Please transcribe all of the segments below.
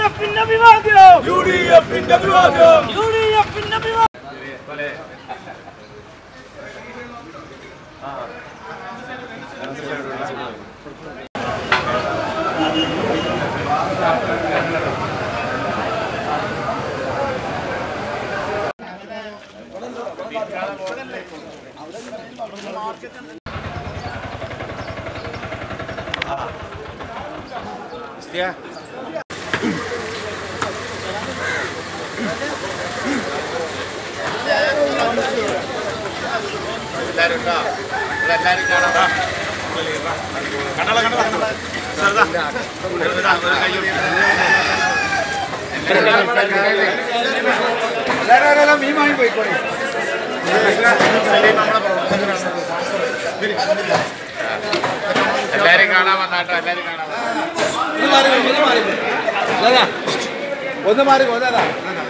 എഫിന്റെ അഭിവാദ്യം U D എഫിന്റെ അഭിവാദ്യം യു ഡി എഫിന്റെ അഭിവാദ്യം എല്ലാരും കാണാൻ വന്നാട്ടോ എല്ലാരും കാണാൻ ഒന്ന് മാറി പോന്നതാ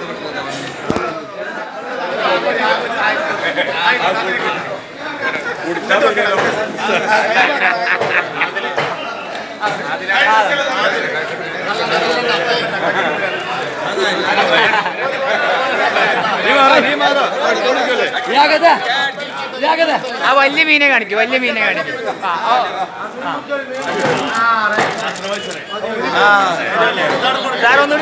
ആ വലിയ മീനെ കാണിക്കും വലിയ മീനെ കാണിക്കും ആ, ഓ. സാർ ഒന്നും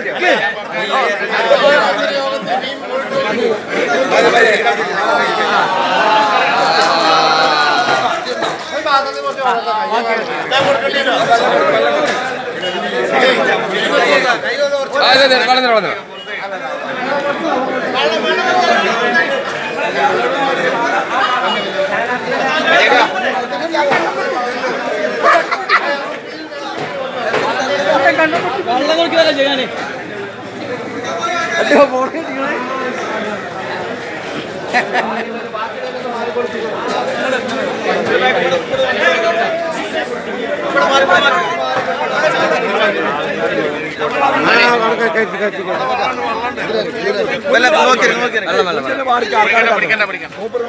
പിടിക്കണ്ട പിടിക്കണ്ട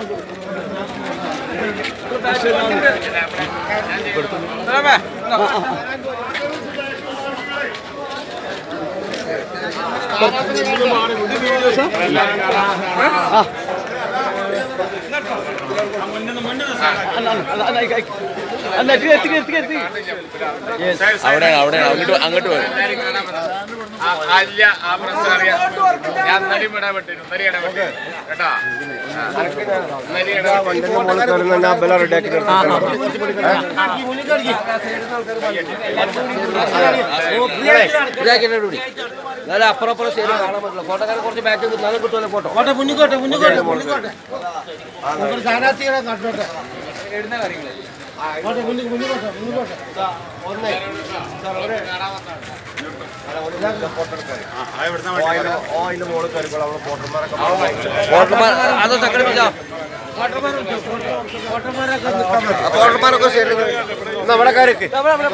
അവിടെ അവിടെ അങ്ങോട്ട് അങ്ങോട്ട് പോയി എല്ലാരും കാണാൻ വന്നു. ആ, അല്ല ആ പ്രശ്നം അറിയാം ഞാൻ ഇന്നലെയും ഇടപെട്ടിരുന്നു ഇന്നലെ ഇടപെട്ടു കേട്ടോ ആ. ഇന്നലെ ഇടപെട്ടു നല്ല അപ്പുറം അപ്പുറം ശരി കാണാൻ പറ്റില്ല ഫോട്ടോക്കാരെ കുറച്ച് ബാക്ക് നല്ല കിട്ടുമല്ലോ ഫോട്ടോ ഫോട്ടോമാർ അത് സംഘടിപ്പിച്ചോ ഫോട്ടോമാരൊക്കെ ശരി നമ്മളെക്കാരൊക്കെ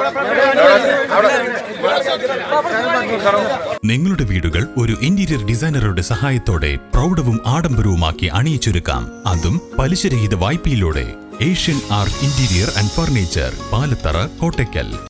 നിങ്ങളുടെ വീടുകൾ ഒരു ഇന്റീരിയർ ഡിസൈനറുടെ സഹായത്തോടെ പ്രൗഢവും ആഡംബരവുമാക്കി അണിയിച്ചൊരുക്കാം അതും പലിശരഹിത വായ്പയിലൂടെ Asian art interior and furniture Palathara Kottakkal